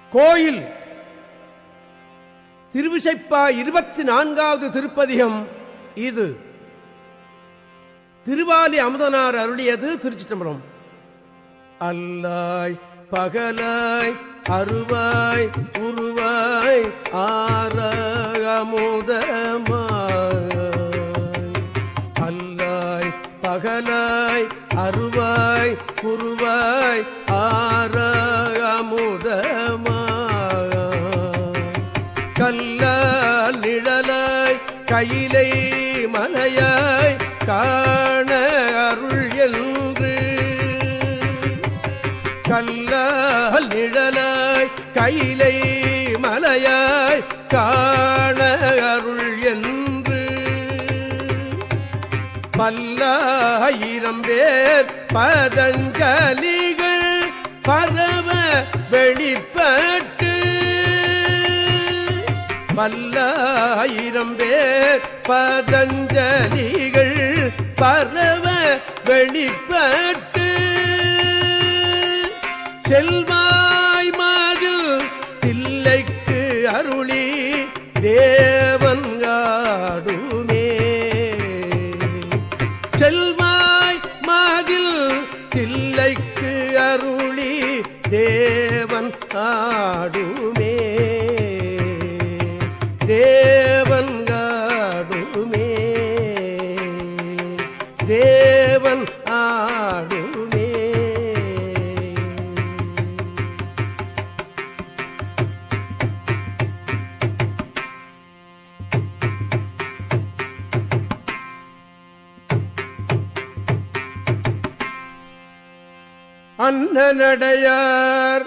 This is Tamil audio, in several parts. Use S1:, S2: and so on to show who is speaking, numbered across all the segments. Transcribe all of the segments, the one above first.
S1: கோயில் திருவிசைப்பா இருபத்தி நான்காவது திருப்பதிகம் இது திருவாலி அமுதனார் அருளியது திருச்சிட்டம்பரம் அல்லாய் பகலாய் அருவாய் உருவாய் ஆரமுதமாய் அல்லாய் பகலாய் அருவாய் உருவாய் ஆரமுதமாய் கல்லால் நிழலாய் கையிலை மலையாய் காண அருள் என்று கல்லால் நிழலாய் கையிலை மலையாய் காண அருள் என்று பல்லாயிரம் பேர் பதஞ்சலிகள் பரவ வெளிப்பட்டு பல்லாயிரம் பேர் பதஞ்சலிகள் பரவ வெளிப்பட்டு செல்வாய் மாதில் தில்லைக்கு அருளி தேவன் ஆடுமே செல்வாய் மாதில் தில்லைக்கு அருளி தேவன் ஆடுமே தேவன் ஆடுமே தேவன் ஆடுமே அன்னநடையார்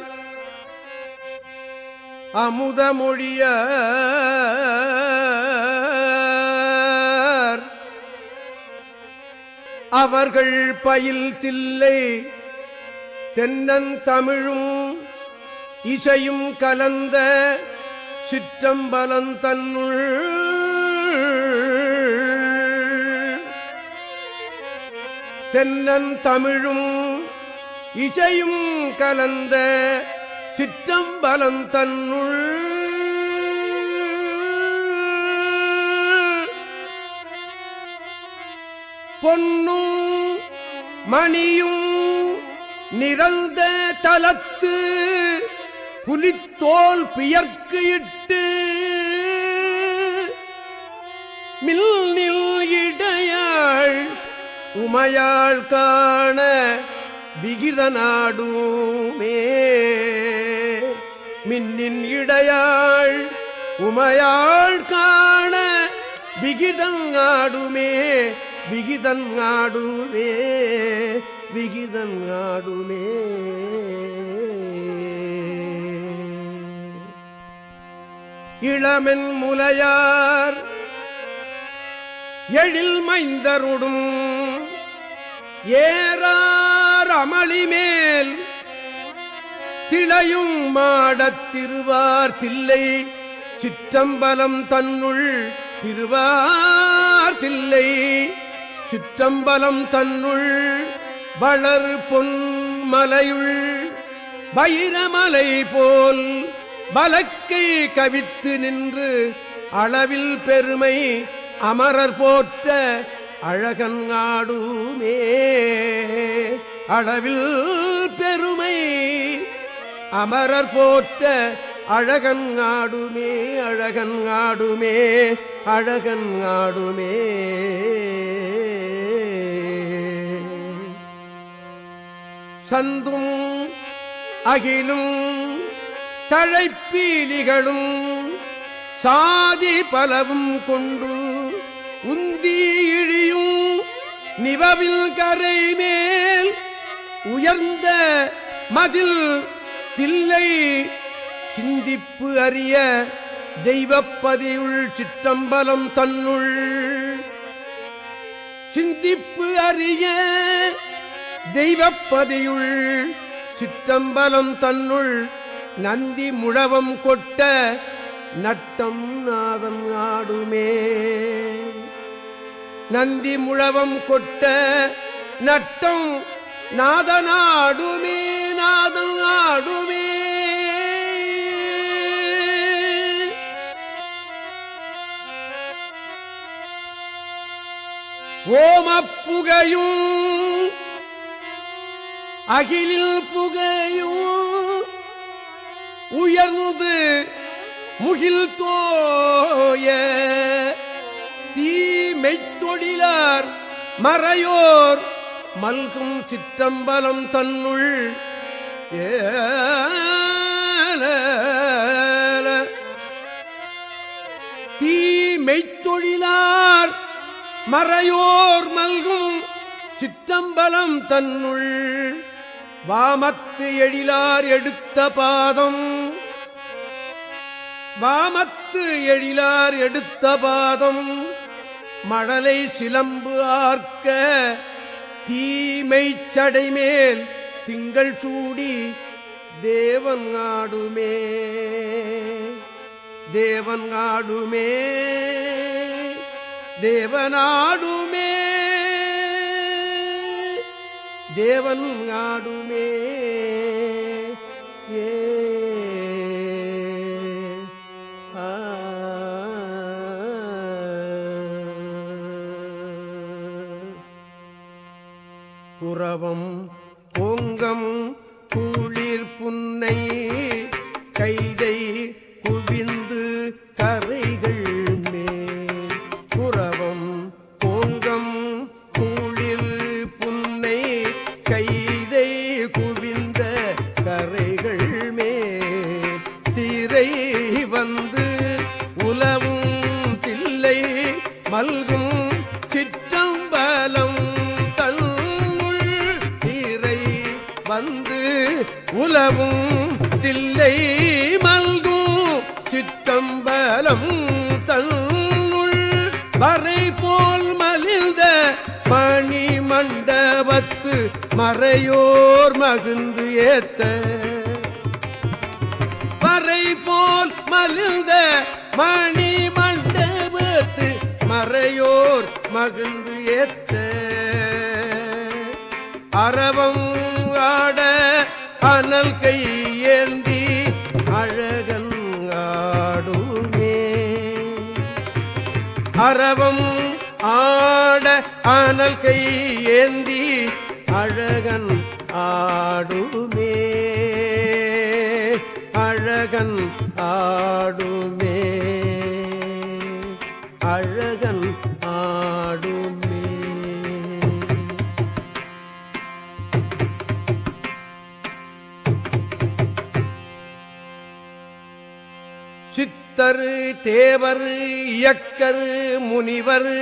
S1: அமுதமொழியார் அவர்கள் பயில் தில்லை தென்னந்தமிழும் இசையும் கலந்த சிற்றம்பலந்தன்னுள் தென்னந்தமிழும் இசையும் கலந்த சிற்றம்பலம் தன்னுள் பொன்னும் மணியும் நிறந்த தலத்து புலித்தோல் பியர்க்கு இட்டு மில்னில் இடையாள் உமையாள் காண விகித நாடுமே மின்னின் இடையாள் உமையாள் காண விகிதங் ஆடுமே விகிதன் ஆடுமே விகிதன் ஆடுமே இளமென் முலையார் எழில் மைந்தருடும் ஏறார் அமளி மேல் திளையும் மாடத் திருவார் தில்லை சிற்றம்பலம் தன்னுள் திருவார் தில்லை சிற்றம்பலம் தன்னுள் வளர் பொன்மலையுள் வைரமலை போல் வலக்கை கவித்து நின்று அளவில் பெருமை அமரர் போற்ற அழகன் ஆடுமே அளவில் பெருமை அமரர் போற்ற அழகன் ஆடுமே அழகன் ஆடுமே அழகன் ஆடுமே சந்தும் அகிலும் தழைப்பீலிகளும் சாதி பலவும் கொண்டு உந்தி இழியும் நிவவில் கரை மேல் உயர்ந்த மதில் தில்லை சிந்திப்பு அறிய தெய்வப்பதியுள் சிற்றம்பலம் தன்னுள் சிந்திப்பு அறிய தெய்வப்பதியுள் சிற்றம்பலம் தன்னுள் நந்தி முழவம் கொட்ட நட்டம் நாதம் ஆடுமே நந்தி முழவம் கொட்ட நட்டம் நாதனாடுமே நாதன் ஆடுமே ஓமப்புகையும் அகிலில் புகையும் உயர்ந்து முகில் தோய தீமெய்த்தொழிலார் மறையோர் மல்கும் சிற்றம்பலம் தன்னுள் ஏல தீமெய்த்தொழிலார் மறையோர் மல்கும் சிற்றம்பலம் தன்னுள் வாமத்து எழிலார் எடுத்த பாதம் வாமத்து எழிலார் எடுத்த பாதம் மழலை சிலம்பு ஆர்க்க தீமை சடைமேல் திங்கள் சூடி தேவன் ஆடுமே தேவன் ஆடுமே தேவனாடுமே தேவன் ஆடுமே ஏ ஆ. புறவம் பொங்கம் குளிர் புன்னை கைதை குவிந்து கரைகள் மேல் புறவம் பொங்கம் குளிர் புன்னை கைதை குவிந்த கரைகள் மேல் திரை வந்து உலவும் தில்லை மல்கும் சிற்றம்பலம் தன்னுள் திரை வந்து உலவும் தில்லை மல்கும் சிற்றம்பலம் தன்னுள் வரை போல் மலிந்த மணி மண்டபத்து மறையோர் மகிழ்ந்து ஏத்த வரை போல் மலிந்த மணி மண்டபத்து மறையோர் மகிழ்ந்து ஏத்த அரவம் ஆட அனல் கை ஏந்தி அழகன் ஆடுமே அரவம் ஆட அனல் கை ஏந்தி அழகன் ஆடுமே அழகன் ஆடுமே அழகன் ஆடுமே சித்தரு தேவர் இயக்கரு முனிவர்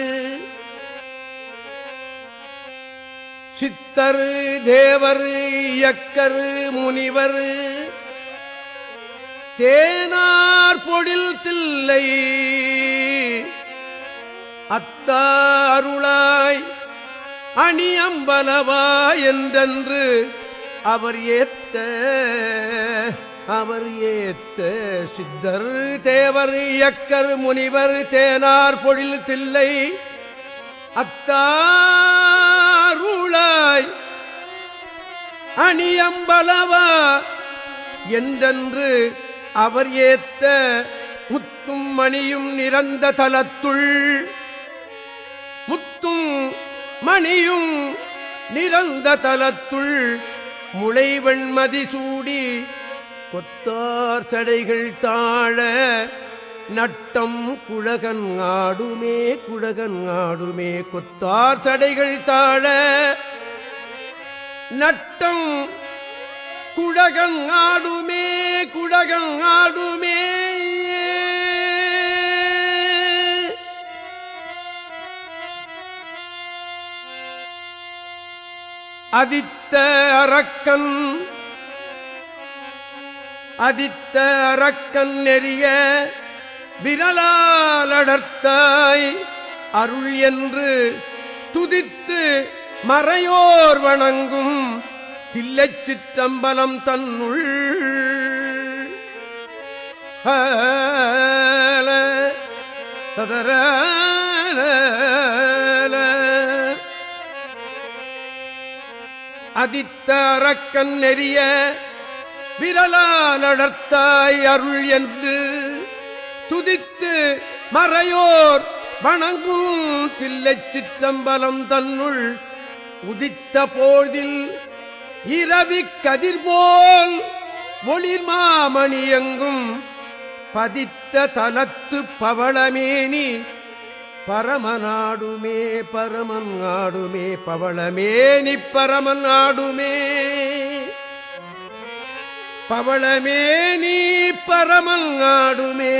S1: சித்தரு தேவர் இயக்கரு முனிவர் தேனார் பொழில் தில்லை அத்தா அருளாய் அணி அம்பலவா என்றென்று அவர் ஏத்த அவர் ஏத்த சித்தர் தேவர் இயக்கர் முனிவர் தேனார் பொழில் தில்லை அத்தாருளாய் அணியம்பலவா என்றென்று அவர் ஏத்த முத்தும் மணியும் நிறந்த தலத்துள் முத்தும் மணியும் நிறந்த தலத்துள் முளைவெண்மதி சூடி கொத்தார் சடைகள் தாழ நட்டம் குழகன் ஆடுமே குழகன் ஆடுமே கொத்தார் சடைகள் தாழ நட்டம் குழகன் ஆடுமே குழகன் ஆடுமே அதித்த அரக்கன் அதித்த அரக்கன் நெறிய விரலாலடர்த்தாய் அருள் என்று துதித்து மறையோர் வணங்கும் தில்லைச் சிற்றம்பலம் தன்னுள் ஆல, ததரால, அதித்த அரக்கன் நெறிய விரலாலடர்த்தாய் அருள் என்று துதித்து மறையோர் வணங்கும் தில்லைச் சிற்றம்பலம் தன்னுள் உதித்த போதில் இரவி கதிர்போல் ஒளிர் மாமணியங்கும் பதித்த தலத்து பவளமேனி பரமநாடுமே பரமன் ஆடுமே பவளமேனி பரமன் ஆடுமே பவளமேனி பரமன் ஆடுமே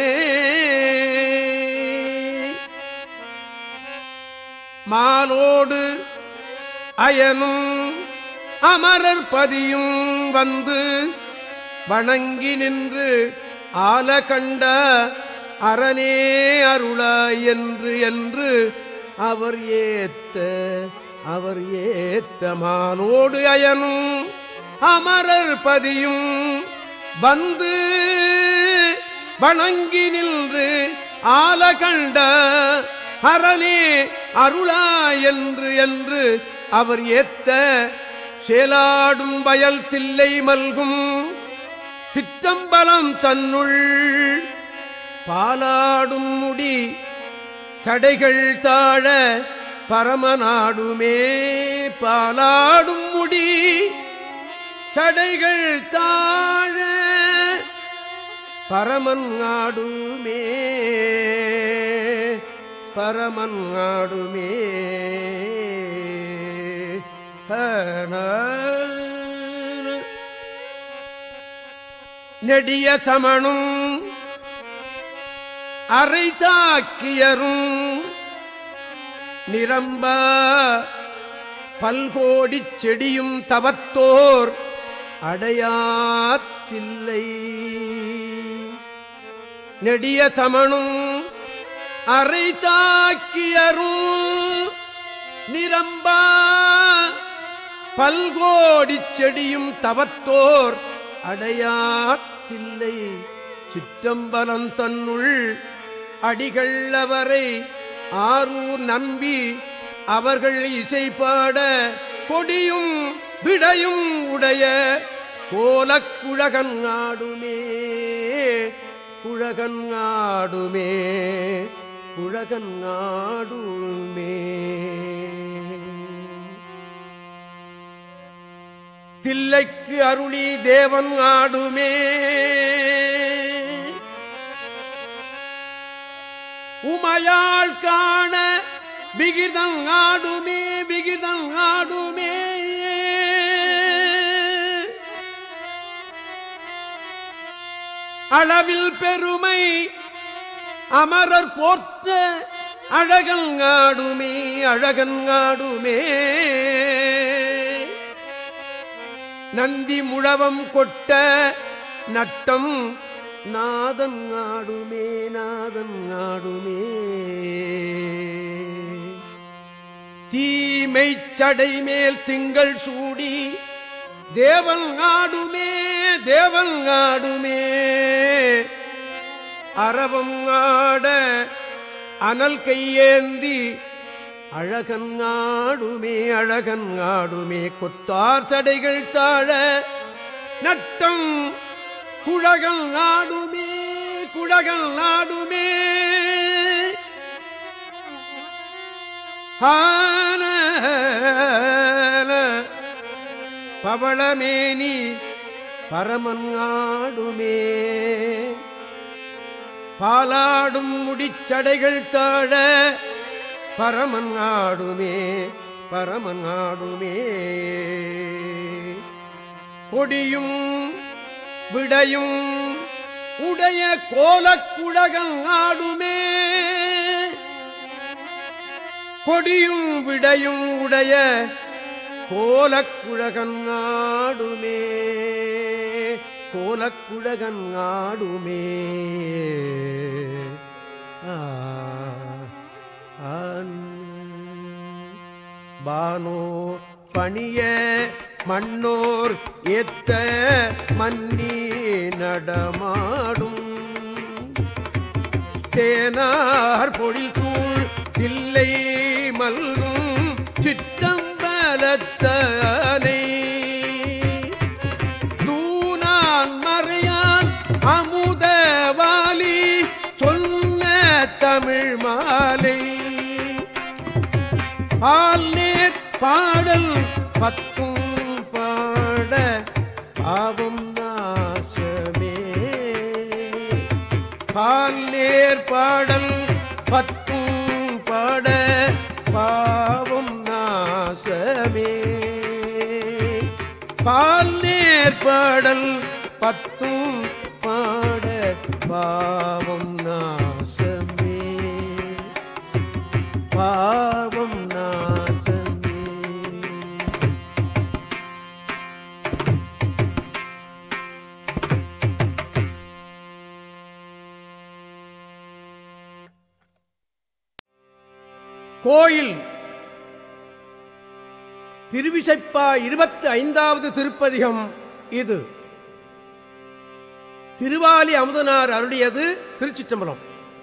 S1: மாலோடு அயனும் அமரர் பதியும் வந்து வணங்கி நின்று ஆல கண்ட அரணே அருளாய் என்று என்று அவர் ஏத்த அவர் ஏத்த மானோடு அயனும் அமரர் பதியும் வந்து வணங்கி நின்று ஆல கண்ட அரணே அருளா என்று என்று அவர் ஏத்த சேலாடும் வயல் தில்லை மல்கும் சிற்றம்பலம் தன்னுள் பாலாடும் முடி சடைகள் தாழ பரமநாடுமே பாலாடும் முடி சடைகள் தாழ பரமன் ஆடுமே பரமன் ஆடுமே நெடிய சமணும் அரை சாக்கியரும் நிரம்ப பல்கோடிச் செடியும் தவத்தோர் அடையாத்தில்லை நெடிய தமணும் அரை தாக்கியரும் நிரம்பா பல்கோடிச் செடியும் தவத்தோர் அடையாத்தில்லை சிற்றம்பலம் தன்னுள் அடிகள் அவரை ஆரூர் நம்பி அவர்கள் இசை பாட கொடியும் விடையும் உடைய கோலக் குழகன் ஆடுமே குழகன் ஆடுமே குழகன் ஆடுமே தில்லைக்கு அருளி தேவன் ஆடுமே உமையாள் காண விகிதம் ஆடுமே விகிதம் ஆடுமே அளவில் பெருமை அமரர் போற்ற அழகன் ஆடுமே அழகன் ஆடுமே நந்தி முழவம் கொட்ட நட்டம் நாதன் ஆடுமே நாதன் ஆடுமே தீமை சடை மேல் திங்கள் சூடி தேவன் ஆடுமே தேவன் ஆடுமே அறவம் ஆட அனல் கையேந்தி அழகன் ஆடுமே அழகன் ஆடுமே கொத்தார் சடைகள் தாழ நட்டம் குழகல் நாடுமே குழகல் நாடுமே ஆன பவளமேனி பரமன் ஆடுமே பாலாடும் முடிச்சடைகள் தாழ பரமன் ஆடுமே பரமன் ஆடுமே கொடியும் விடையும் உடைய கோலக்குழகன் ஆடுமே கொடியும் விடையும் உடைய கோலக்குழகன் ஆடுமே கோலக்குழகன் ஆடுமே ஆ, ஆன். பானோர் பணிய மண்ணோர் ஏத்த மன்னி நடமாடும் தேனார் பொழில் சூழ் தில்லை மல்கும் சிற்றம்பலத்தனை தூணான் மறையான் அமுதவாலி சொன்ன தமிழ் மாலை பால் நேர் பாடல் பத்தும் பாட பாவம் நாசமே பால் நேர் பாடல் பத்தும் பாட பாவம் நாசமே பால் நேர் பாடல் பத்தும் பாட பாவம் நாசமே பாவம் நாசமே கோயில் திருவிசைப்பா இருபத்தி ஐந்தாவது திருப்பதிகம் இது திருவாலி அமுதனார் அருளியது திருச்சிற்றம்பலம்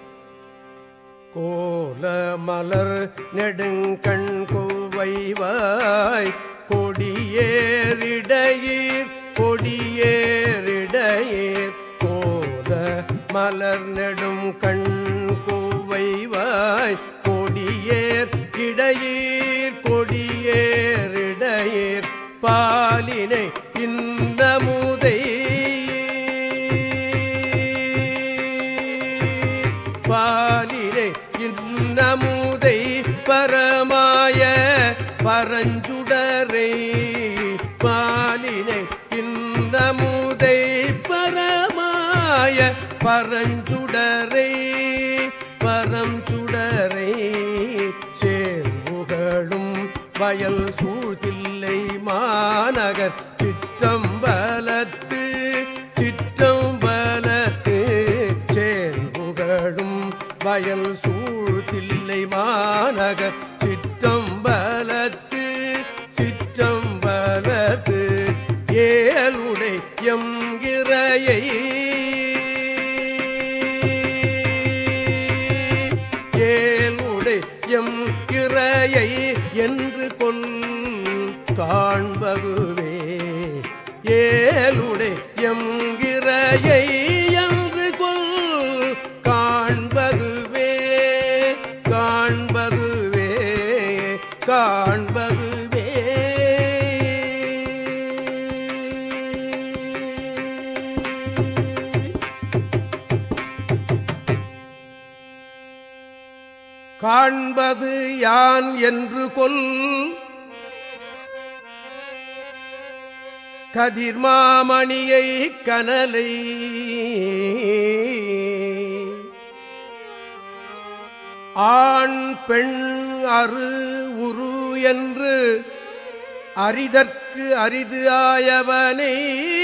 S1: கோல மலர் நெடுங்கண் கோவைவாய் கொடியேறிடையீர் கொடியேறிடையீர் கோல மலர் நெடும் கண் கோவைவாய் கொடியேர் இடையீர் கொடியேறிடையீர் பாலினை இன்னமுதை பாலினை இன்னமுதை பரமாய பரஞ்சுடரை பாலினை இன்னமுதை பரமாய பரஞ்சுடரை பரஞ்சுடரை சேர்வுகளும் வயல் சூழ்தில்லை மாநகர் சிற்றம்பலத்து சிற்றம்பலத்து சேர்வுகளும் வயல் சூழ்தில்லை மாநகர் சிற்றம்பலத்து சிற்றம்பலத்து ஏழுடை எம்கிறையை ஏழுடை எம் இறையை என்று கொல் காண்பதுவே ஏழுடை எம் இறையை என்று கொல் காண்பதுவே காண்பதுவே காண்பதுவே காண்பது யான் என்று கொல் கதிர்மாமணியை கனலை ஆண் பெண் அரு உரு என்று அரிதற்கு அரிது ஆயவனை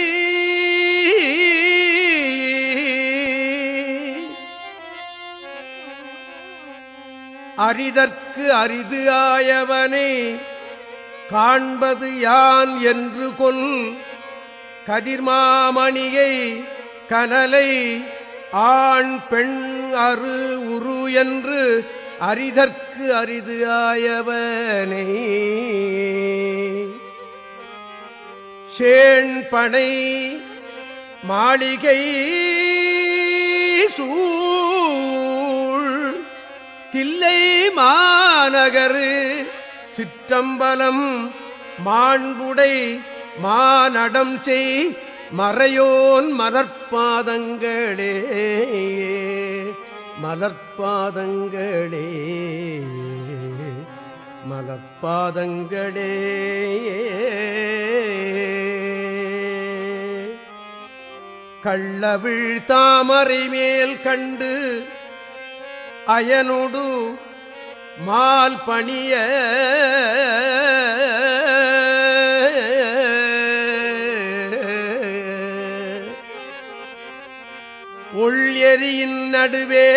S1: அரிதற்கு அரிது ஆயவனை காண்பது யான் என்று கொல் கதிர்மாமணியை கனலை ஆண் பெண் அரு உரு என்று அரிதற்கு அரிது ஆயவனை சேண்பனை மாளிகை சூழ் தில்லை மாநகரு சிற்றம்பலம் மாண்புடை மானடம் செய் மறையோன் மலர்பாதங்களே மலர்பாதங்களே மலர்பாதங்களே கள்ளவிழ் தாமரை மேல் கண்டு அயனொடு மால் பணிய ஒள்எரியின் நடுவே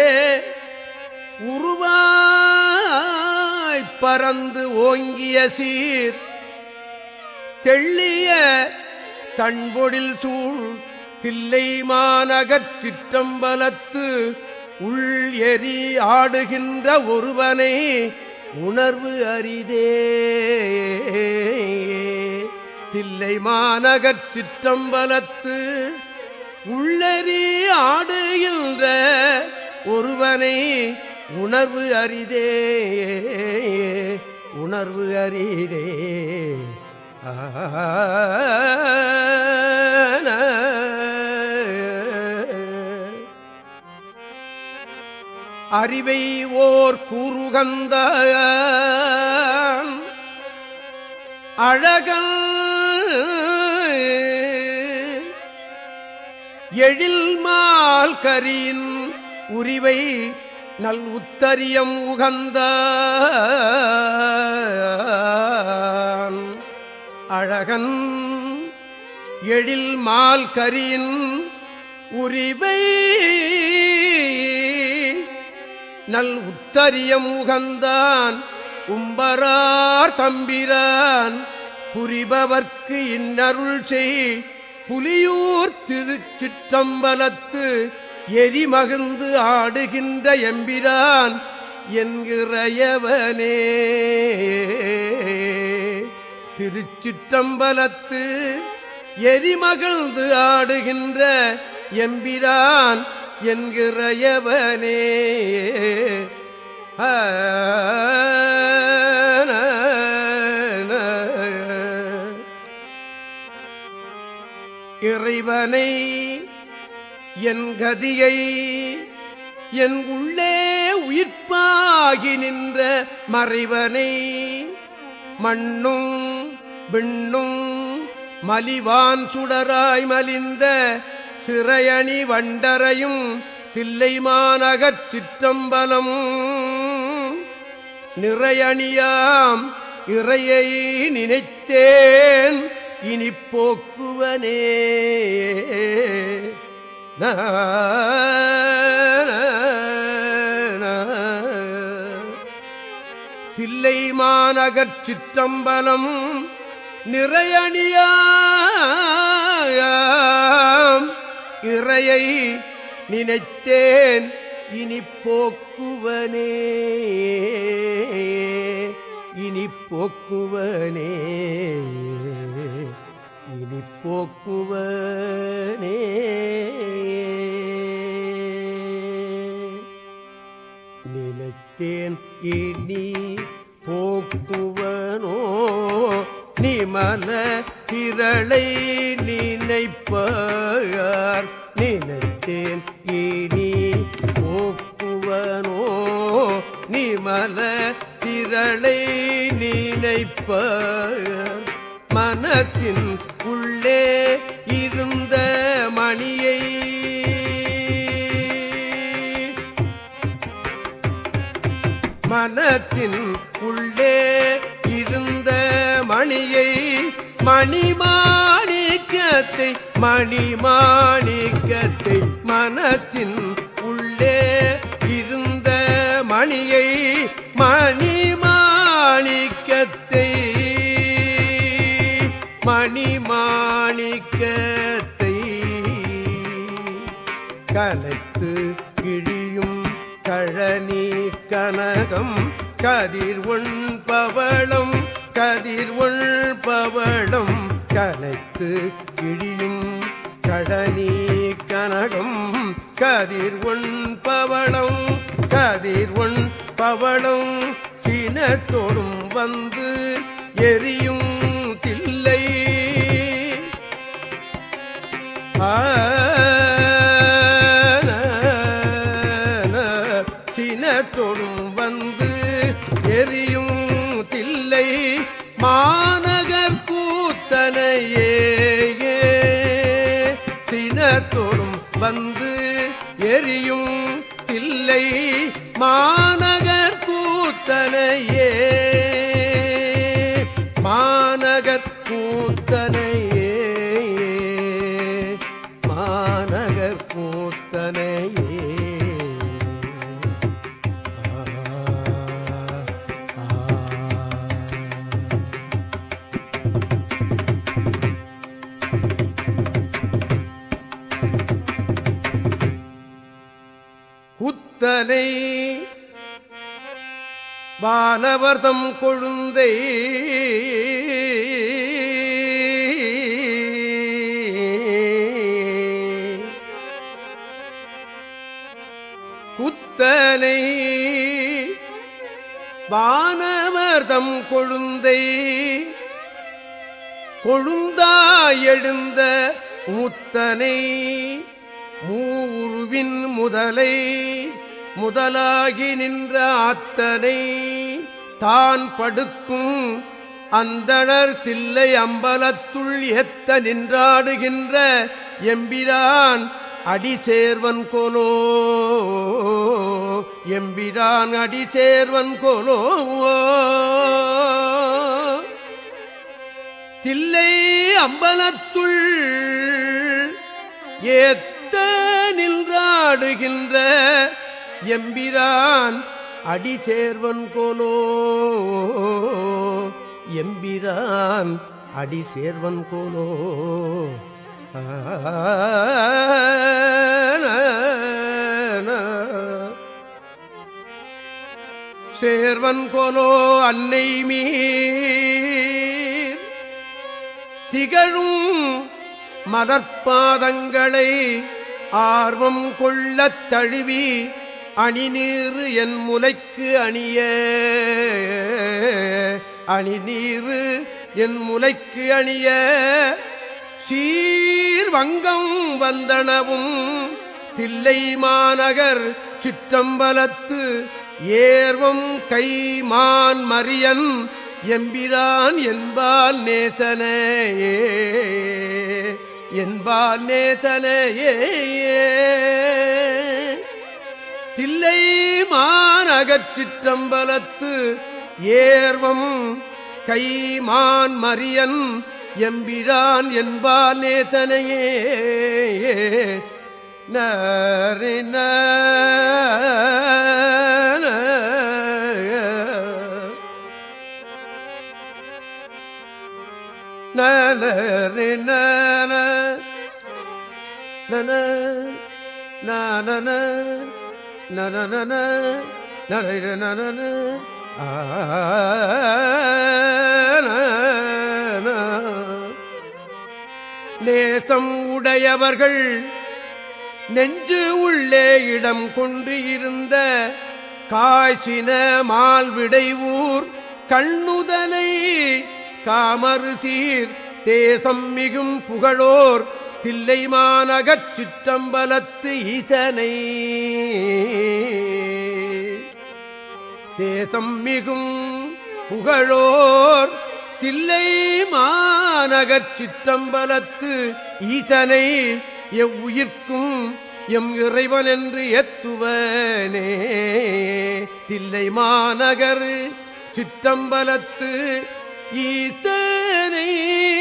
S1: உருவாய் பறந்து ஓங்கிய சீர் தெள்ளிய தன்பொடில் சூழ் தில்லை மாநகர் சிற்றம்பலத்து உள் எரி ஆடுகின்ற ஒருவனை உணர்வு அரிதே தில்லை மாநகர் சிற்றம்பலத்து உள்ளறி ஆடுகின்ற ஒருவனை உணர்வு அரிதே உணர்வு அரிதே அறிவை ஓர் கூறுகந்த அழகன் எழில்மால் கரியின் உரிவை நல் உத்தரியம் உகந்த அழகன் எழில் மால் கரியின் உரிவை நல் உத்தரியம் உகந்தான் உம்பரார் தம்பிரான் புரிபவர்க்கு இன்னருள் செய் புலியூர் திருச்சிற்றம்பலத்து எரிமகிழ்ந்து ஆடுகின்ற எம்பிரான் என்கிறயவனே திருச்சிற்றம்பலத்து எரிமகிழ்ந்து ஆடுகின்ற எம்பிரான் என்கிறயவனே இறைவனை என் கதியை என் உள்ளே உயிர்ப்பாகி நின்ற மறைவனை மண்ணும் விண்ணும் மலிவான் சுடராய் மலிந்த சிறையணி வண்டரையும் தில்லைமாநகச் சிற்றம்பலம் நிறையணியாம் இறையை நினைத்தேன் இனி போக்குவனே தில்லை மாநகர் சிற்றம்பலம் நிறையணியாம் இறையை நினைத்தேன் இனி போக்குவனே இனி போக்குவனே இனி போக்குவனே நினைத்தேன் இனி போக்குவனோ நிமல திரளை நினைப்பார் நினைத்தேன் இனி போக்குவனோ நிமல திரளை நினைப்பார் மனத்தின் உள்ளே இருந்த மணியை மனத்தின் உள்ளே இருந்த மணியை மணிமாணிக்கத்தை மணிமாணிக்கத்தை மனத்தின் உள்ளே இருந்த மணியை மணிமாணிக்கத்தை மணிமாணிக்கத்தை கலைத்து கிழியும் கழனி கனகம் கதிர் பவளம் கதிர் பவளம் கலைத்து கிழியும் கடனி கனகம் கதிர் பவளம் கதிர் பவளம் சீனத்தோடும் வந்து எரியும் தில்லை சினத்தோடும் வந்து எரியும் தில்லை மாநகர் கூத்தனையே சினத்தோடும் வந்து எரியும் தில்லை மாநகர் கூத்தனையே மாநகர் கூத்தனையே மாநகர் கூத்தனையே ஆ, ஆ. குத்தனை வானவர்தம் கொழுந்தை குத்தனை வானவர்தம் கொழுந்தை கொழுந்தாய் எழுந்த முத்தனை மூவுருவின் முதலை முதலாகி நின்ற அத்தனை தான் படுக்கும் அந்தணர் தில்லை அம்பலத்துள் எத்த நின்றாடுகின்ற எம்பிரான் அடி சேர்வன் கோலோ எம்பிரான் அடி சேர்வன் கோலோ தில்லை அம்பலத்துள் ஏத்த நின்றாடுகின்ற எம்பிரான் அடி சேர்வன் கோலோ எம்பிரான் அடி சேர்வன் கோலோ சேர்வன் கோலோ அன்னை மீர் திகழும் மலர்பாதங்களை ஆர்வம் கொள்ளத் தழுவி அணிநீரு என் முலைக்கு அணிய அணிநீரு என் முலைக்கு அணிய சீர்வங்கம் வந்தனவும் தில்லை மாநகர் சிற்றம்பலத்து ஏர்வம் கைமான் மரியன் எம்பிரான் என்பால் நேசனையே என்பால் நேசனையே தில்லை மாநகர் சிற்றம்பலத்து ஏர்வம் கைமான் மரியன் எம்பிரான் என்பால் நேதனையே நரின நலரின நன நன நன நர நன நேசம் உடையவர்கள் நெஞ்சு உள்ளே இடம் கொண்டு இருந்த காய்ச்சின மால்விடை ஊர் கண்ணுதலை காமறு சீர் தேசம் மிகும் புகழோர் தில்லை மாநகச் சிற்றம்பலத்து ஈசனை தேசம் மிகும் புகழோர் தில்லை மாநகர் சிற்றம்பலத்து ஈசனை எவ்வுயிர்க்கும் எம் இறைவன் என்று எத்துவனே தில்லை மாநகர் சிற்றம்பலத்து ஈசனை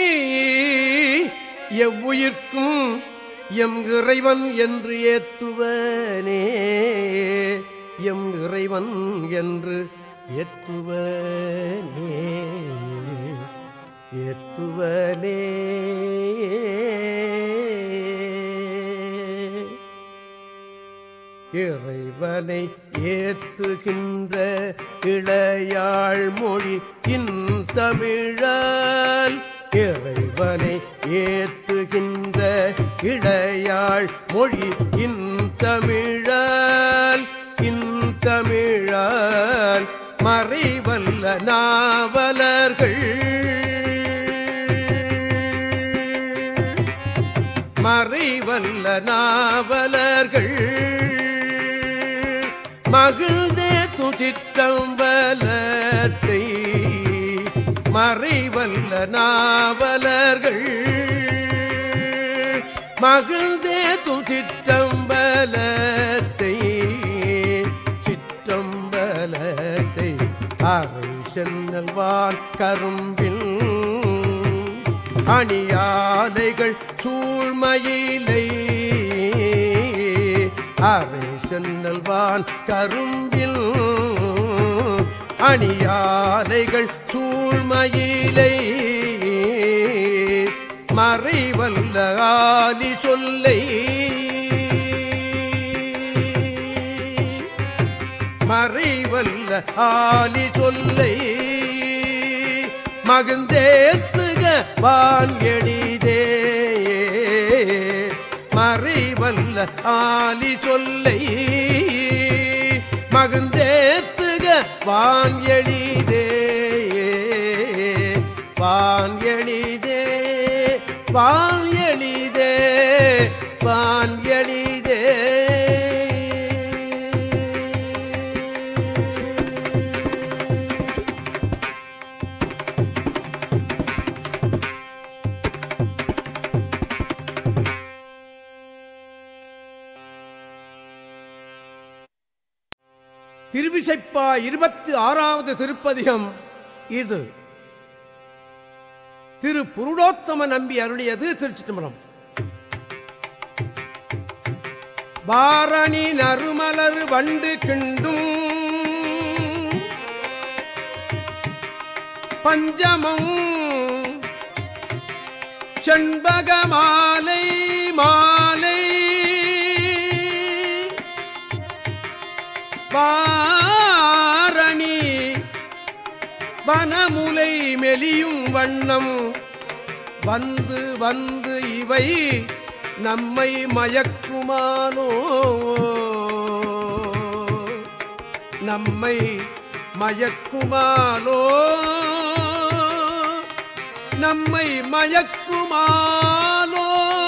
S1: எவ்வுயிர்க்கும் எம் இறைவன் என்று ஏத்துவனே எம் இறைவன் என்று எத்துவனே எத்துவனே இறைவனை ஏத்துகின்ற இளையாள் மொழி இன்தமிழால் இறைவனை ஏத்துகின்ற இளையாள் மொழி இன்தமிழால் இன்தமிழால் மறைவல்ல நாவலர்கள் மறைவல்ல நாவலர்கள் மகிழ்ந்தே துதித்தம்பலத்தை மறைவல்ல நாவலர்கள் மகிழ்ந்தே துதித்தம்பலத்தை சிற்றம்பலத்தை அவை சென்னல்வான் கரும்பில் அணியாலைகள் சூழ்மையிலை அவை சென்னல்வான் கரும்பில் அணியாலைகள் சூழ்மையிலை மறைவல்ல ஆலி சொல்லை மறைவல்ல ஆலி சொல்லை மகிழ்ந்தேத்துக வான் எளிதே மறைவல்ல ஆலி சொல்லை மகிழ்ந்தேத்துக வான் எளிதே வான் எளிதே வான் எளிதே வான் எளிதே திருவிசைப்பா இருபத்தி ஆறாவது திருப்பதிகம் இது திரு புருடோத்தம நம்பி அருளியது திருச்சிட்டம்பரம் பாரணி நறுமலர் வண்டு கிண்டும் பஞ்சமம் செண்பக மாலை மாலை வாரணி வனமுலை மெலியும் வண்ணம் வந்து வந்து இவை நம்மை மயக்குமானோ நம்மை மயக்குமாலோ நம்மை மயக்குமாலோ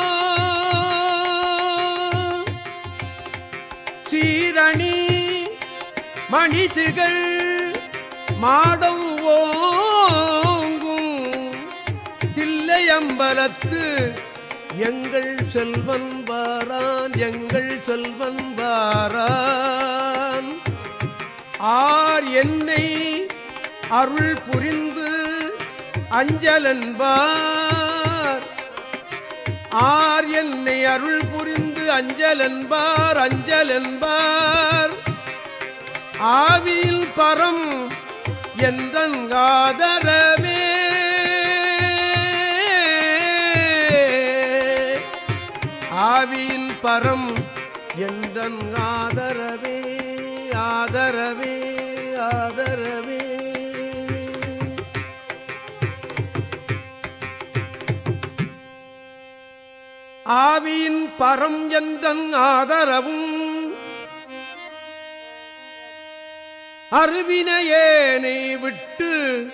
S1: சீரணி மணிதிகள் மாடம் ஓங்கும் தில்லையம்பலத்து எங்கள் செல்வன் வாரான் எங்கள் செல்வன் வாரான் ஆர் என்னை அருள் புரிந்து அஞ்சலன்பார் ஆர் என்னை அருள் புரிந்து அஞ்சலன்பார் அஞ்சலன்பார் ஆவியில் பரம் என்றங்காதரவே ஆவியின் பரம் என்றன் ஆதரவே ஆதரவே ஆதரவே ஆவியின் பரம் என்றன் ஆதரவும் அருவினையேனை விட்டு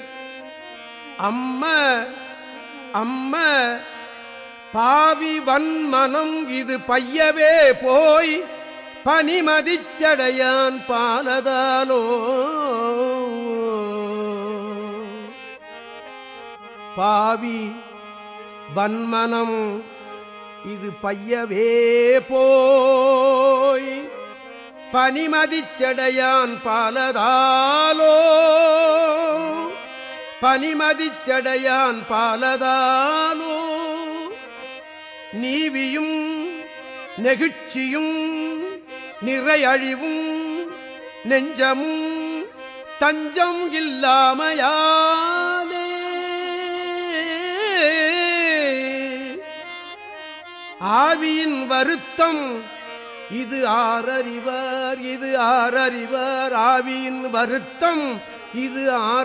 S1: அம்ம அம்ம பாவி வன்மனம் இது பையவே போய் பனிமதிச்சடையான் பாலதாலோ பாவி வன்மனம் இது பையவே போய் பனிமதிச்சடையான் பாலதாலோ பனிமதிச்சடையான் பாலதாலோ நீவியும் நெகிழ்ச்சியும் நிறையழிவும் நெஞ்சமும் தஞ்சம் இல்லாமையாலே ஆவியின் வருத்தம் இது ஆரறிவார் இது ஆரறிவார் ஆவியின் வருத்தம் இது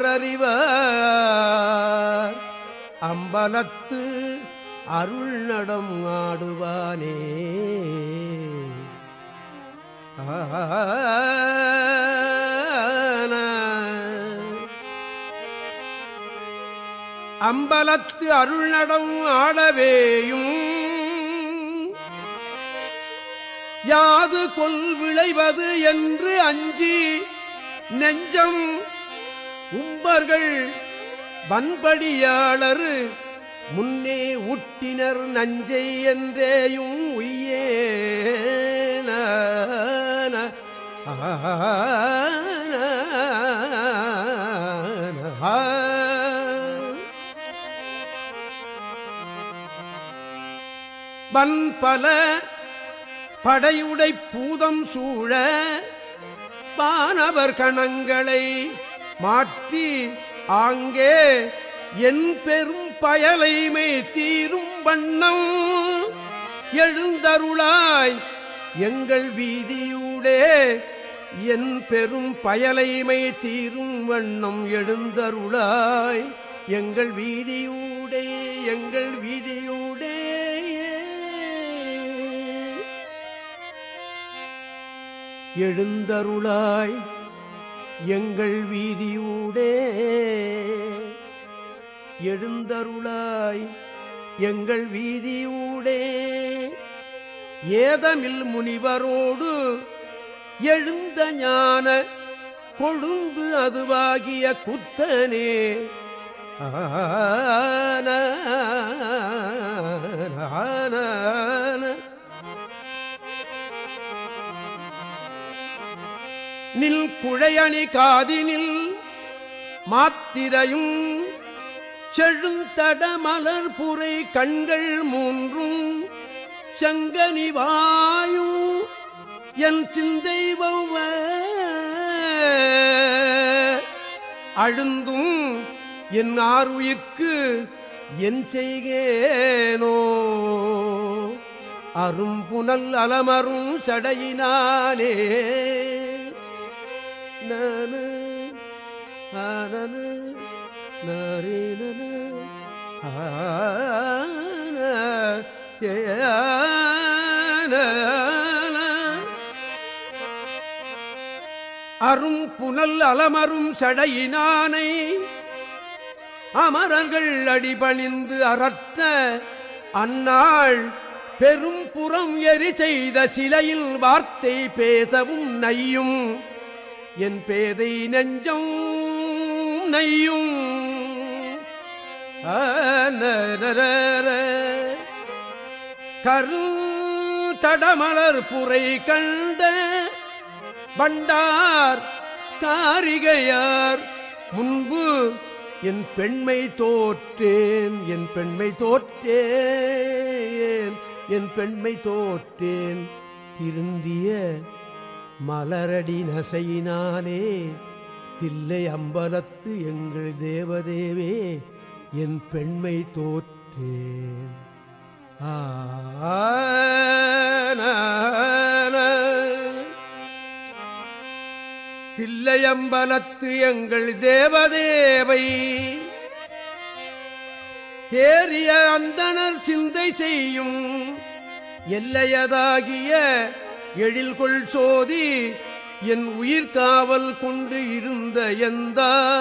S1: ஆரறிவார் அம்பலத்து அருள் நடம் ஆடுவானே ஆன. அம்பலத்து அருள் நடம் ஆடவேயும் யாது கொல் விளைவது என்று அஞ்சி நெஞ்சம் உம்பர்கள் வன்படியாளர் முன்னே உட்டினர் நஞ்சை என்றேயும் உய்யேன வன்பல படையுடை பூதம் சூழ வானவர் கணங்களை மாற்றி ஆங்கே என் பெரும் பயலைமை தீரும் வண்ணம் எழுந்தருளாய் எங்கள் வீதியூடே என் பெரும் பயலைமை தீரும் வண்ணம் எழுந்தருளாய் எங்கள் வீதியூடே எங்கள் வீதியூடே எழுந்தருளாய் எங்கள் வீதியூடே எழுந்தருளாய் எங்கள் வீதியூடே ஏதமில் முனிவரோடு எழுந்த ஞான கொழுந்து அதுவாகிய குத்தனே ஆன நில் குழையணி காதினில் மாத்திரையும் செழுந்தட மலர் புரை கண்கள் மூன்றும் சங்கனி வாயும் என் சிந்தை வௌவ அழுந்தும் என் ஆறுயிர்க்கு என் செய்கேனோ அரும்புனல் அலமரும் சடையினாலே நன ஆனன நரேனன ஆன ஏன அரும் புனல் அலமரும் சடையினானை அமரர்கள் அடிபணிந்து அறற்ற அந்நாள் பெரும் புறம் எரி செய்த சிலையில் வார்த்தை பேசவும் நையும் என் பேதை நெஞ்சம் நையும் ஆனரர. கரு தடமலர் புரை கண்ட பண்டார் காரிகையார் முன்பு என் பெண்மை தோற்றேன் என் பெண்மை தோற்றேன் என் பெண்மை தோற்றேன் திருந்திய மலரடி நசையினாலே தில்லை அம்பலத்து எங்கள் தேவதேவே என் பெண்மை தோற்றேன் ஆன தில்லையம்பலத்து எங்கள் தேவதேவை தேறிய அந்தணர் சிந்தை செய்யும் எல்லையதாகிய எழில்கொள் சோதி என் உயிர் காவல் கொண்டு இருந்த எந்த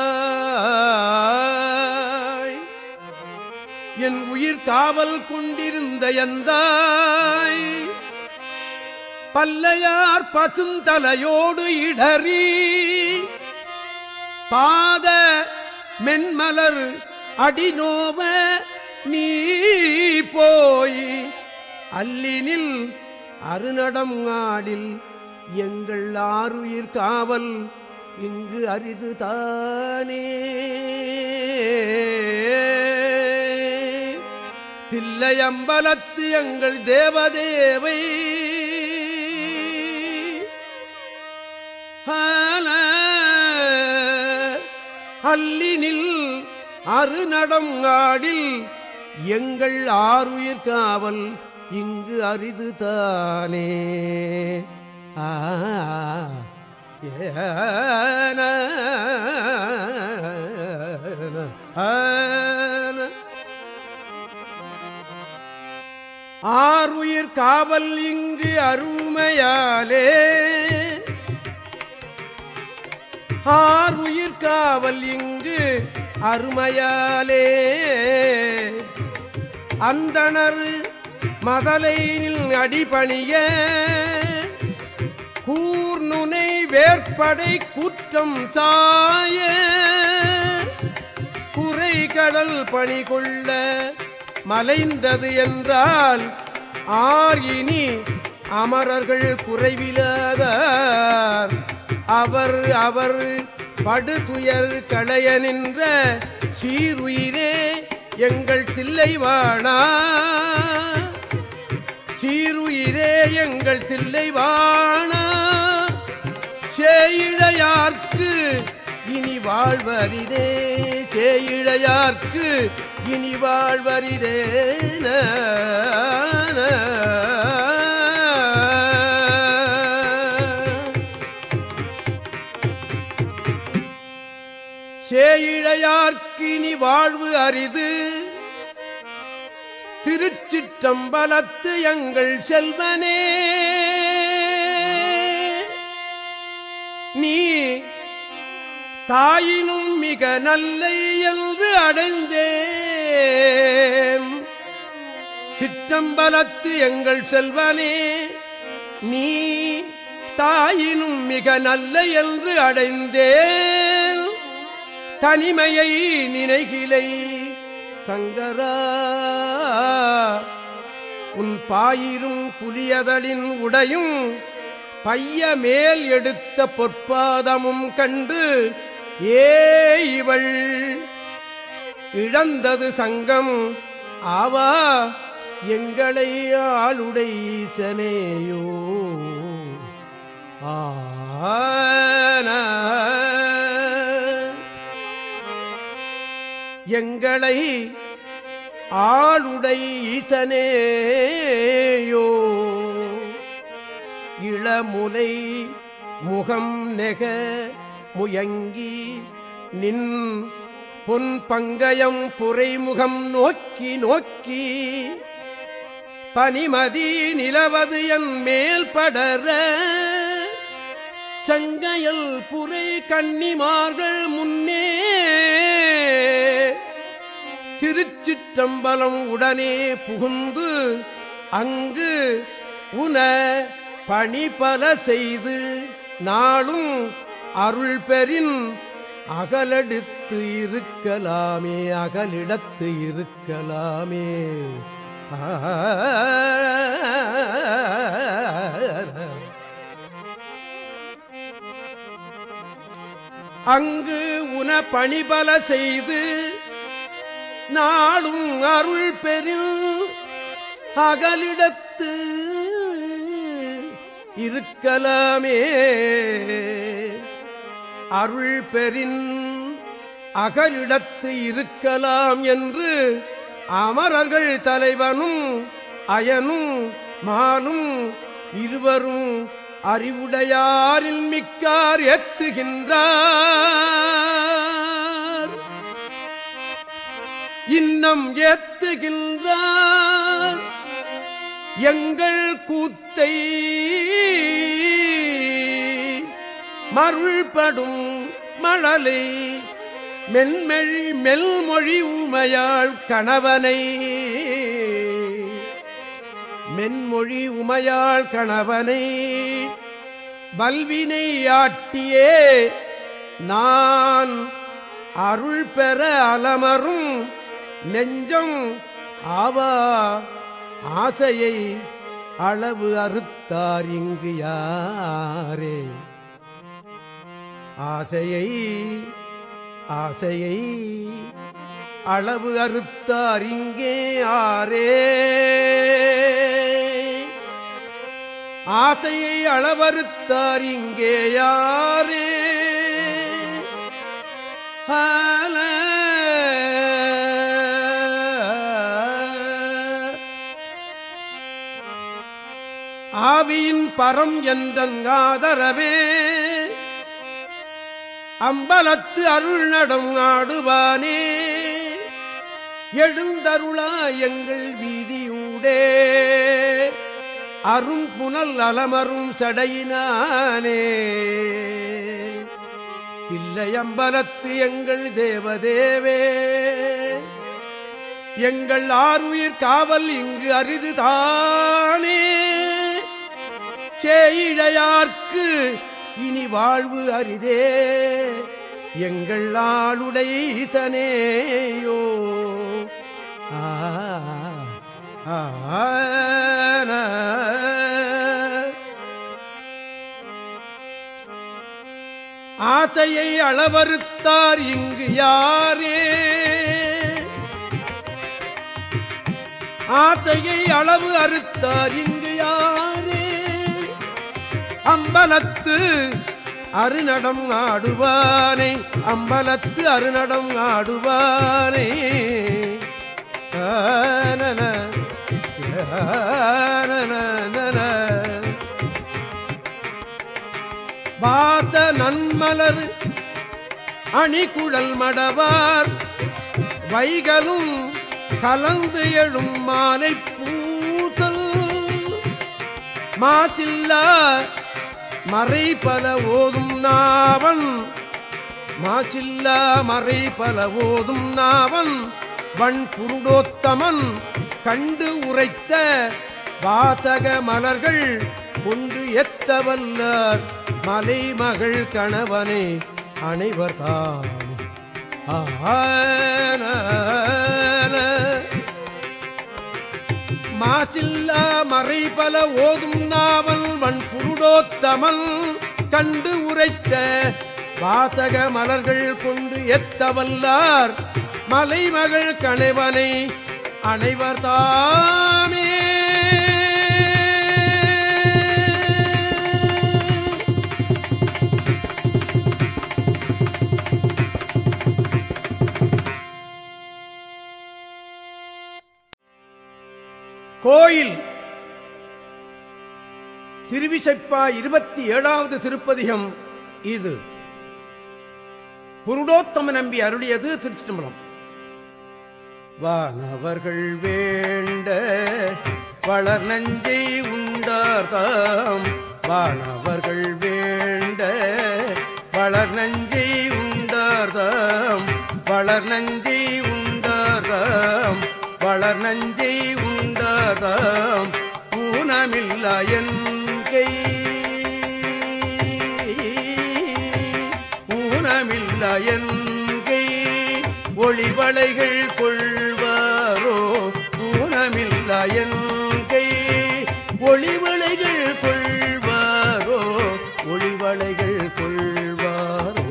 S1: என் உயிர் காவல் கொண்டிருந்த எந்தாய் பல்லையார் பசுந்தலையோடு இடறி பாத மென்மலர் அடிநோவ நீ போய் அல்லினில் அருநடம் ஆடில் எங்கள் ஆறுயிர் காவல் இங்கு அரிது தானே தில்லையம்பலத்து எங்கள் தேவதேவை ஆன அல்லினில் அருநடம் ஆடில் எங்கள் ஆறுயிர் காவல் இங்கு அரிது தானே ஆ ஏன ஆன ஆறுயிர் காவல் இங்கு அருமையாலே ஆறுயிர் காவல் இங்கு அருமையாலே அந்தணர் மதலையில் அடிபணிய கூர்நுனை வேற்படை குற்றம் சாய குறை கடல் பணி கொள்ள மலைந்தது என்றால் ஆர் இனி அமரர்கள் குறைவிலாதார் அவர் அவர் படுதுயர் களைய நின்ற சீருயிரே எங்கள் தில்லைவாணா சீருயிரே எங்கள் தில்லைவாணா சேயிழையார்க்கு இனி வாழ்வரிதே சேயிழையார்க்கு இனி வாழ்வரிதே ந, ந. சேயிழையார்க்கு இனி வாழ்வு அரிது திருச்சிற்றம்பலத்து எங்கள் செல்வனே நீ தாயினும் மிக நல்லை என்று அடைந்தேன் சிற்றம்பலத்து எங்கள் செல்வனே நீ தாயினும் மிக நல்ல என்று அடைந்தேன் தனிமையை நினைகிலை சங்கரா உன் பாயிரும் புலியதலின் உடையும் பைய மேல் எடுத்த பொற்பாதமும் கண்டு ஏ இவள் இழந்தது சங்கம் ஆவா எங்களை ஆளுடை ஈசனேயோ ஆன எங்களை ஆளுடை ஈசனேயோ இளமுலை முகம் நெக முயங்கி நின் பொன் பங்கயம் புரைமுகம் நோக்கி நோக்கி பனிமதி நிலவது என் மேல் படர சங்கையல் புரை கன்னிமார்கள் முன்னே திருச்சிற்றம்பலம் உடனே புகுந்து அங்கு உன பணிபல செய்து நாளும் அருள் பெறின் அகலெடுத்து இருக்கலாமே அகலிடத்து இருக்கலாமே ஆ அங்கு உன பணிபல செய்து நாளும் அருள் பெறில் அகலிடத்து இருக்கலாமே அருள் பெறின் அகலிடத்து இருக்கலாம் என்று அமரர்கள் தலைவனும் அயனும் மானும் இருவரும் அறிவுடையாரில் மிக்கார் ஏத்துகின்றார் இன்னம் ஏத்துகின்றார் எங்கள் கூத்தை மருள்படும் மழலை மென்மெழி மெல்மொழி உமையாள் கணவனை மென்மொழி உமையாள் கணவனை வல்வினை ஆட்டியே நான் அருள் பெற அலமரும் நெஞ்சம் ஆவா ஆசையை அளவு அறுத்தார் இங்கு யாரே ஆசையை ஆசையை அளவு அறுத்தார் இங்கே ஆரே ஆசையை அளவறுத்தார் இங்கே யாரே ஆல ஆவியின் பரம் என்றங்காதரவே அம்பலத்து அருள் நடம் ஆடுவானே எழுந்தருளா எங்கள் வீதியூடே அரும் புனல் அலமரும் சடையினானே தில்லையம்பலத்து எங்கள் தேவதேவே எங்கள் ஆறுயிர் காவல் இங்கு அரிதுதானே சேயிழையார்க்கு இனி வாழ்வு அரிதே எங்கள் ஆளுடைத்தனேயோ ஆ ஆ, ஆ, ஆசையை அளவறுத்தார் இங்கு யாரே ஆசையை அளவு அறுத்தார் இங்கு யாரே அம்பலத்து அருநடம் ஆடுவானை அம்பலத்து அருநடம் ஆடுவானை ஆனன, ஆனன. வாத நன்மலர் அணிகுழல் மடவார் வைகலும் கலந்து எழும் மாலை பூதல் மாசில்லா மறை பல ஓதும் நாவன் மாசில்லா மறை பல ஓதும் நாவன் வன் புருடோத்தமன் கண்டு உரைத்த வாதக மலர்கள் கொண்டு எத்தவல்லார் மலைமகள் கணவனே அனைவர் தாமே ஆன மாசில்லா மறை பல ஓதும் நாவல் வன் புருடோத்தமன் கண்டு உரைத்த வாசக மலர்கள் கொண்டு எத்தவல்லார் மலைமகள் கணவனை அனைவர் தாமே கோயில் திருவிசைப்பா இருபத்தி ஏழாவது திருப்பதிகம் இது புருடோத்தம நம்பி அருளியது திருச்சிதம்பரம் வானவர்கள் வேண்ட வளர் நஞ்சை உண்டார்தாம் வானவர்கள் வேண்ட வளர் நஞ்சை உண்டார்தாம் வளர் நஞ்சை உண்டார்தாம் வளர் நஞ்சை உண்டார்தாம் ஊனமில்லா என் கை ஊனமில்லா என் கை ஒளிவளைகள் கொள்வாரோ ஊனமில்லா என் கை ஒளிவளைகள் கொள்வாரோ ஒளிவளைகள் கொள்வாரோ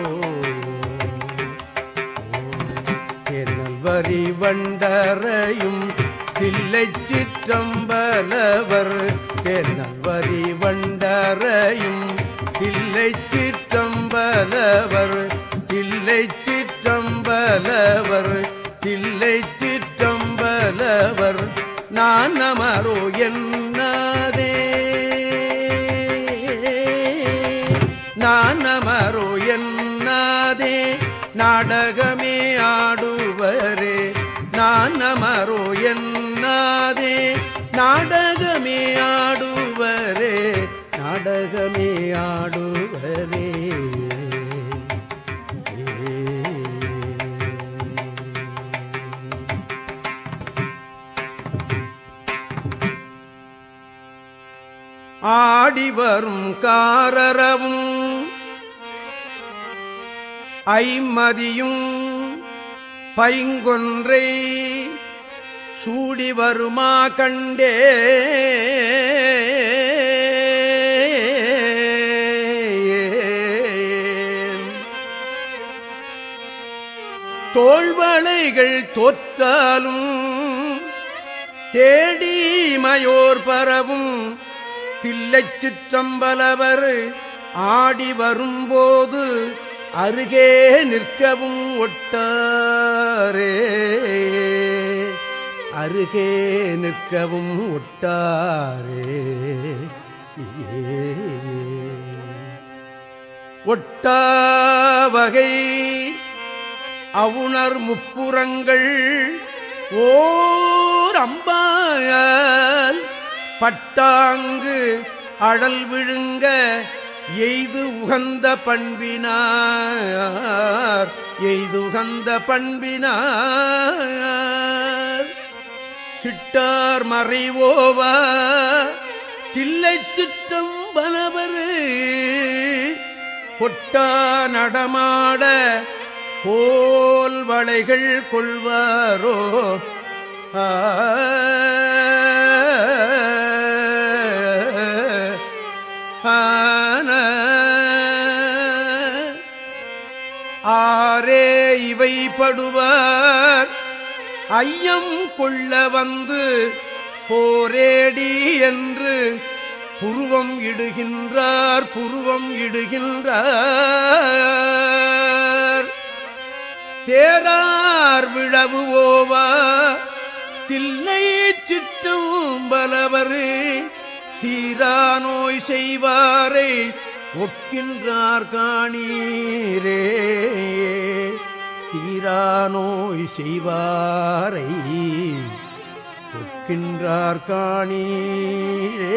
S1: என்னல் வரி வண்டரையும் தில்லை சிற்றம்பலவர் தென்னல் வரி வண்டரையும் தில்லை சிற்றம்பலவர் தில்லை சிற்றம்பலவர் தில்லை சிற்றம்பலவர் நான் அமரோ என்னதே நான் அமரோ என்னாதே நாடகமே ஆடுவரே நான் அமரோ என்னாதே நாடகமே ஆடுவரே நாடகமே ஆடுவரே ஆடி வரும் காரரவும் ஐமதியும் பைங்கொன்றை சூடி வருமா கண்டே தோள்வளைகள் தோற்றாலும் தேடி மயோர் பரவும் தில்லைச் சிற்றம்பலவர் ஆடி வரும்போது அருகே நிற்கவும் ஒட்டாரே அருகே நிற்கவும் ஒட்டாரே ஒட்டாவகை அவுணர் முப்புறங்கள் ஓர் அம்பாயால் பட்டாங்கு அடல் விழுங்க எய்து உகந்த பண்பினார் எய்து உகந்த பண்பினார் சிட்டார் மறைவோவா தில்லை சிற்றம் பலவரு கொட்டா நடமாட கோல் வளைகள் கொள்வாரோ ஆ ஆன ஆரே இவை படுவார் ஐயம் கொள்ள வந்து போரேடி என்று புருவம் இடுகின்றார் புருவம் இடுகின்றார் தேரார் விழவு ஓவா தில்லை சிட்டும் பலவரு தீரா நோய் செய்வாரை ஒக்கின்றார் காணீரே தீரா நோய் செய்வாரை ஒக்கின்றார் காணீரே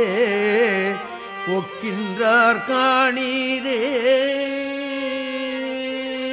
S1: ஒக்கின்றார் காணீரே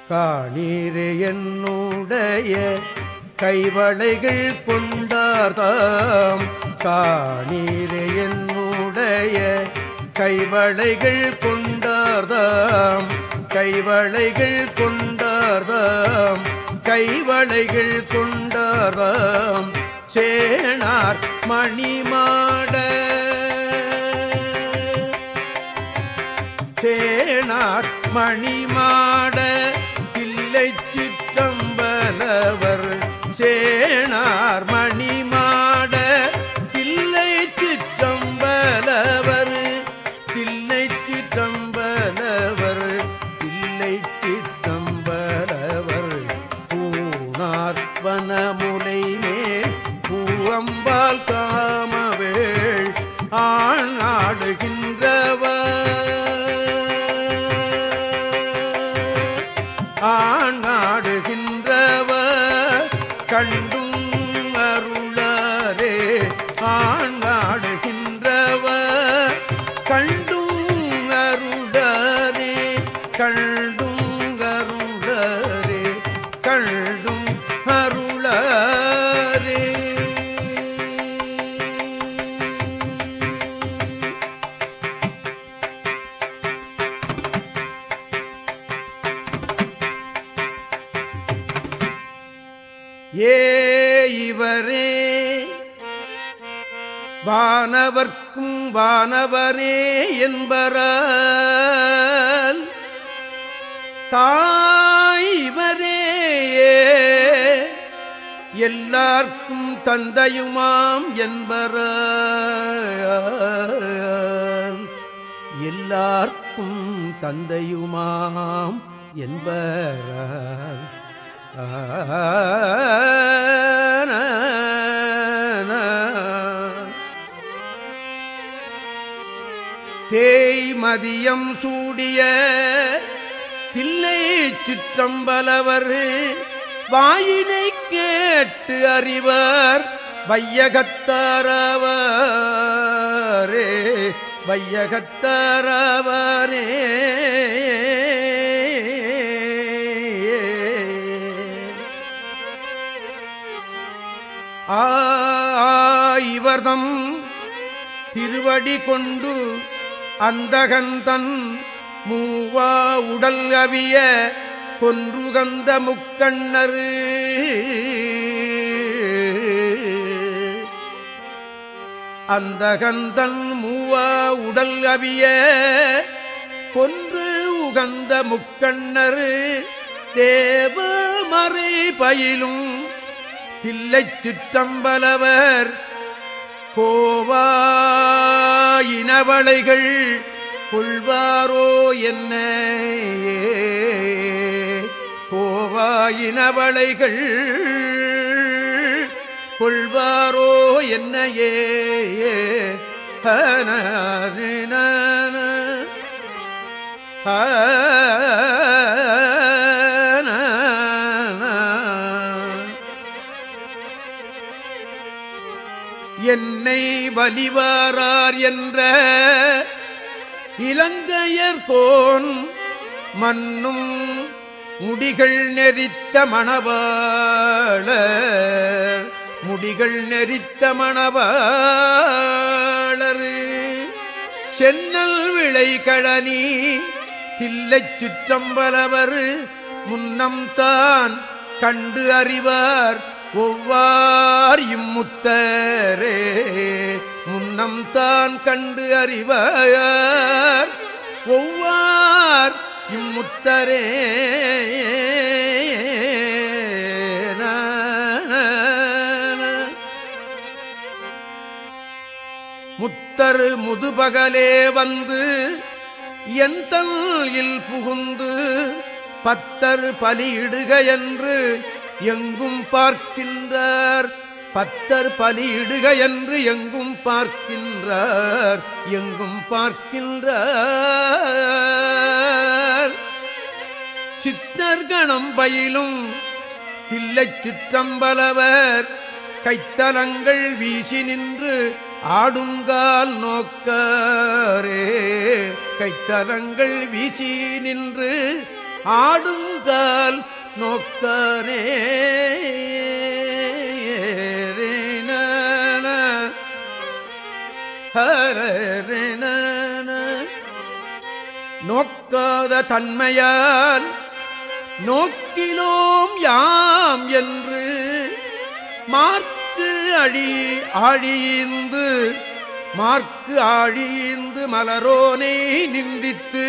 S1: காணீரே என்னுடைய கைவளைகள் கொண்டார்தாம் காணீரே என்னுடைய கைவளைகள் கொண்டார்தாம் கைவளைகள் கொண்டார்தாம் கைவளைகள் கொண்டார்தாம் சேனார் மணிமாட சேனார் மணிமாட தில்லை சிற்றம்பலவர் சேனார் மணிமாட தில்லை சிற்றம்பலவர் தில்லை சிற்றம்பலவர் தில்லை சிற்றம்பலவர் பூனார் வனமுலை மேல் பூவம்பால் காமவேள் ஆண் ஆடுகின்றவர் ஆண் ஆடுகின்றவர் கண்டும் அருளாரே ஆண் ஆடுகின்றவர் கண்டும் அருளாரே கண்டும் அருளாரே கண்டும் அருளாரே ஏ இவரே வானவர்க்கும் வானவரே என்பரால் தாய்வரே எல்லார்க்கும் தந்தையுமாம் என்பரால் எல்லார்க்கும் தந்தையுமாம் என்பரால் தேய் மதியம் சூடிய தில்லை சிற்றம்பலவர் வாயினை கேட்டு அறிவார் வையகத்தாரவரே வையகத்தாரவரே ஆ இவர்தம் திருவடி கொண்டு அந்தகந்தன் மூவா உடல் அவிய கொன்றுகந்த முக்கண்ணரு அந்தகந்தன் மூவா உடல் அவிய கொன்று உகந்த முக்கண்ணரு தேவமறை பயிலும் தில்லைச் சிற்றம்பலவர் கோவாயினவளைகள் கொள்வாரோ என்ன கோவாயினவளைகள் கொள்வாரோ என்னையே ஹனரின என்னை வலிவாரார் என்ற இலங்கையர் கோன் மன்னும் முடிகள் நெறித்த மணவாளர் முடிகள் நெறித்த மணவாளர் சென்னல் விளை கழனி தில்லைச் சிற்றம்பலவர் முன்னம் தான் கண்டு அறிவார் ஒவ்வார் இம்முத்தரே முன்னம் தான் கண்டு அறிவார் ஒவ்வார் இம்முத்தரே முத்தர் முதுபகலே வந்து எந்தல் இல் புகுந்து பத்தர் பலியிடுக என்று எங்கும் பார்க்கின்றார் பத்தர் பலியிடுக என்று எங்கும் பார்க்கின்றார் எங்கும் பார்க்கின்றார் சித்தர் கணம் பயிலும் தில்லைச் சிற்றம்பலவர் கைத்தலங்கள் வீசி நின்று ஆடுங்கால் நோக்காரே கைத்தலங்கள் வீசி நின்று ஆடுங்கால் ஆங்கால் நோக்கரே நோக்காத தன்மையால் நோக்கிலோம் யாம் என்று மார்க்கு அழி ஆழியீந்து மார்க்கு ஆழியீந்து மலரோனை நிந்தித்து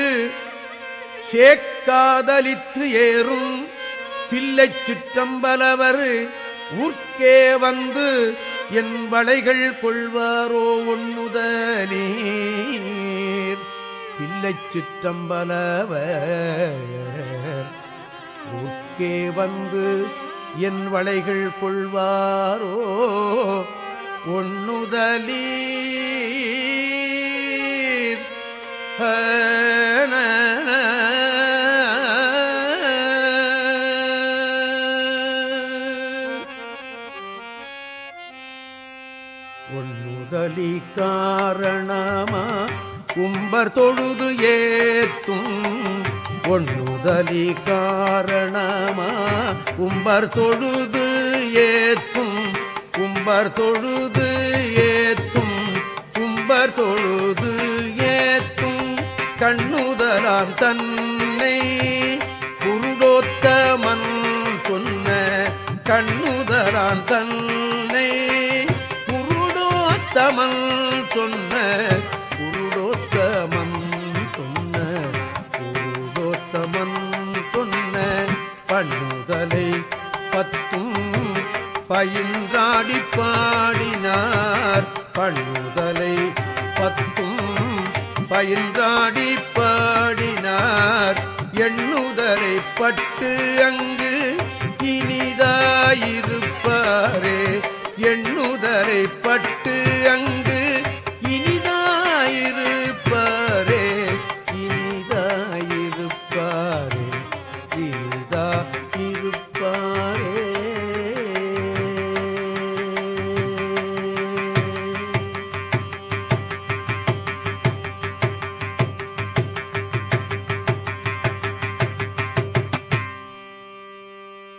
S1: சேக்காதலித்து ஏறும் தில்லைச் சிற்றம்பலவர் ஊர்க்கே வந்து என் வளைகள் கொள்வாரோ ஒண்ணுதலீர் தில்லைச் சிற்றம்பலவர் ஊர்க்கே வந்து என் வளைகள் கொள்வாரோ ஒண்ணுதலீர் ஒண்ணுதலி காரணமா கும்பர் தொழுது ஏத்தும் ஒண்ணுதலி காரணமா கும்பர் தொழுது ஏத்தும் கும்பர் தொழுது ஏத்தும் கும்பர் தொழுது ஏத்தும் கண்ணுதலாம் தன்னை குருடோத்தமன் சொன்ன கண்ணுதலான் தன்னை குருடோத்தமன் சொன்ன குருடோத்தமன் சொன்ன குருடோத்தமன் சொன்ன பண்ணுதலை பத்தும் பயின்றாடி பாடினார் பண்ணுதலை பத்தும் பயின்றாடி பாடினார் எண்ணுதலை பட்டு அங்கு இனிதாயிருப்பாரே